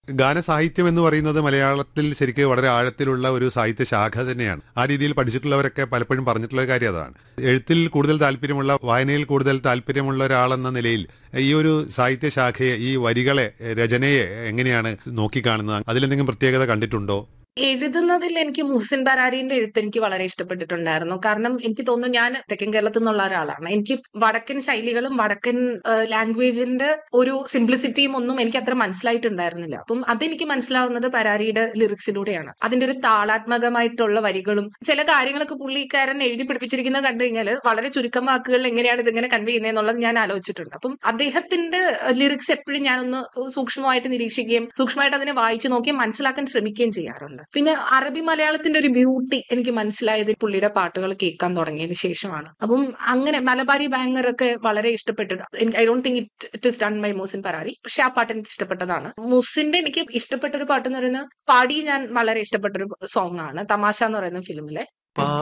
ഗാനസാഹിത്യം എന്ന് പറയുന്നത് മലയാളത്തിൽ ശരിക്കും വളരെ ആഴത്തിലുള്ള ഒരു സാഹിത്യ ശാഖ തന്നെയാണ് ആ രീതിയിൽ പഠിച്ചിട്ടുള്ളവരൊക്കെ പലപ്പോഴും പറഞ്ഞിട്ടുള്ള ഒരു കാര്യം അതാണ് എഴുത്തിൽ കൂടുതൽ താല്പര്യമുള്ള വായനയിൽ കൂടുതൽ താല്പര്യമുള്ള ഒരാളെന്ന നിലയിൽ ഈ ഒരു സാഹിത്യ ശാഖയെ ഈ വരികളെ രചനയെ എങ്ങനെയാണ് നോക്കിക്കാണുന്നത് അതിലെന്തെങ്കിലും പ്രത്യേകത കണ്ടിട്ടുണ്ടോ എഴുതുന്നതിൽ എനിക്ക് മുഹസിൻ ബരാരിന്റെ എഴുത്ത് എനിക്ക് വളരെ ഇഷ്ടപ്പെട്ടിട്ടുണ്ടായിരുന്നു കാരണം എനിക്ക് തോന്നുന്നു ഞാൻ തെക്കൻ കേരളത്തിൽ നിന്നുള്ള ഒരാളാണ് എനിക്ക് വടക്കൻ ശൈലികളും വടക്കൻ ലാംഗ്വേജിന്റെ ഒരു സിംപ്ലിസിറ്റിയും ഒന്നും എനിക്ക് അത്ര മനസ്സിലായിട്ടുണ്ടായിരുന്നില്ല അപ്പം അതെനിക്ക് മനസ്സിലാവുന്നത് പരാരിയുടെ ലിറിക്സിലൂടെയാണ് അതിന്റെ ഒരു താളാത്മകമായിട്ടുള്ള വരികളും ചില കാര്യങ്ങളൊക്കെ പുള്ളിക്കാരൻ എഴുതി പിടിപ്പിച്ചിരിക്കുന്നത് കണ്ടു കഴിഞ്ഞാൽ വളരെ ചുരുക്കം വാക്കുകളിൽ എങ്ങനെയാണ് ഇതിങ്ങനെ കൺവേ ചെയ്യുന്നത് ഞാൻ ആലോചിച്ചിട്ടുണ്ട് അപ്പം അദ്ദേഹത്തിന്റെ ലിറിക്സ് എപ്പോഴും ഞാനൊന്ന് സൂക്ഷ്മമായിട്ട് നിരീക്ഷിക്കുകയും സൂക്ഷ്മമായിട്ട് അതിനെ വായിച്ചു നോക്കിയും മനസ്സിലാക്കാൻ ശ്രമിക്കുകയും ചെയ്യാറുണ്ട് പിന്നെ അറബി മലയാളത്തിന്റെ ഒരു ബ്യൂട്ടി എനിക്ക് മനസ്സിലായത് പുള്ളിയുടെ പാട്ടുകൾ കേൾക്കാൻ തുടങ്ങിയതിന് ശേഷമാണ് അപ്പം അങ്ങനെ മലബാരി ബാങ്കർ ഒക്കെ വളരെ ഇഷ്ടപ്പെട്ടത് I don't think it it is done by Muhsin Parari പക്ഷെ ആ പാട്ട് എനിക്ക് ഇഷ്ടപ്പെട്ടതാണ് മുസിന്റെ എനിക്ക് ഇഷ്ടപ്പെട്ട ഒരു പാട്ട് എന്ന് പറയുന്നത് പാടി ഞാൻ വളരെ ഇഷ്ടപ്പെട്ട ഒരു സോങ് ആണ് തമാശ എന്ന് പറയുന്ന ഫിലിമിലെ